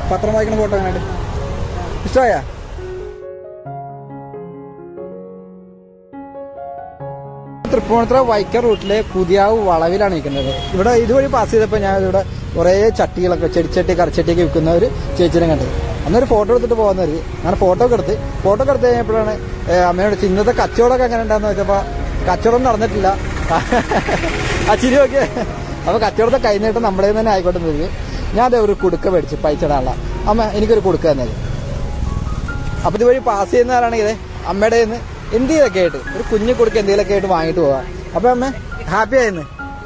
പത്രം വായിക്കുന്ന ഫോട്ടോ എങ്ങനെ ഇഷ്ടമായാ തൃപ്പൂണിത്തുറ വൈക്കം റൂട്ടിലെ പുതിയാവ് വളവിലാണ് നിൽക്കുന്നത് ഇവിടെ ഇതുവഴി പാസ് ചെയ്തപ്പോൾ ഞാൻ ഇവിടെ കുറേ ചട്ടികളൊക്കെ ചെടിച്ചട്ടി കറിച്ചട്ടിയൊക്കെ വിൽക്കുന്ന ഒരു ചേച്ചിനെ കണ്ടത് അന്നൊരു ഫോട്ടോ എടുത്തിട്ട് പോകുന്നവര് അങ്ങനെ ഫോട്ടോ ഒക്കെ എടുത്ത് ഫോട്ടോ ഒക്കെ എടുത്ത് കഴിഞ്ഞപ്പോഴാണ് ഏ, അമ്മയോട് ചോദിച്ചത്, ഇന്നത്തെ കച്ചവടമൊക്കെ എങ്ങനെ ഉണ്ടാന്ന് വെച്ചപ്പോൾ കച്ചവടം നടന്നിട്ടില്ല ആ ചിരി നോക്കിയേ അപ്പോൾ കച്ചവടത്തെ കൈനീട്ടം നമ്മുടെ തന്നെ ആയിക്കോട്ടെ എന്ന് ചോദിച്ചു. ഞാൻ അതേ ഒരു കുടുക്ക മേടിച്ചു പൈച്ചടാനുള്ള അമ്മ എനിക്കൊരു കുടുക്ക തന്നെ അപ്പൊ ഇതുവഴി പാസ് ചെയ്യുന്നവരാണെങ്കിൽ അമ്മയുടെ നിന്ന് എന്തെങ്കിലുമൊക്കെ ആയിട്ട് ഒരു കുഞ്ഞു കൊടുക്ക എന്തെങ്കിലുമൊക്കെ ആയിട്ട് വാങ്ങിട്ട് പോവാം അപ്പൊ അമ്മ ഹാപ്പി ആയിരുന്നു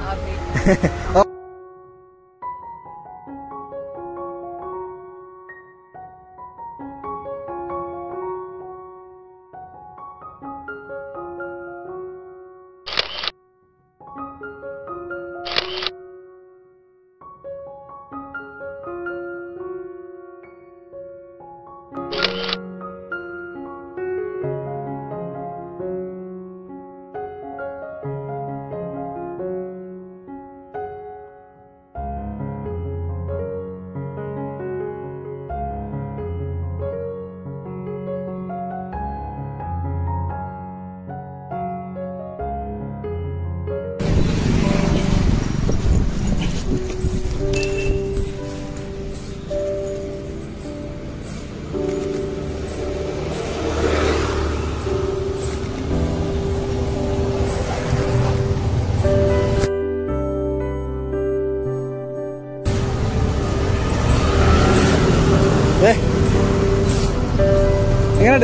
ഏ എങ്ങനെയുണ്ട്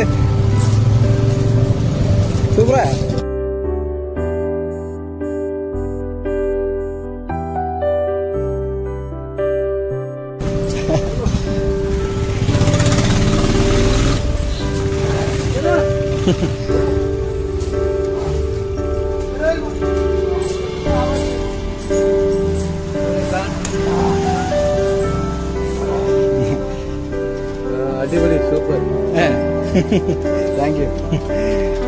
സൂപ്പറാ അടിപൊളി സൂപ്പർ താങ്ക് യു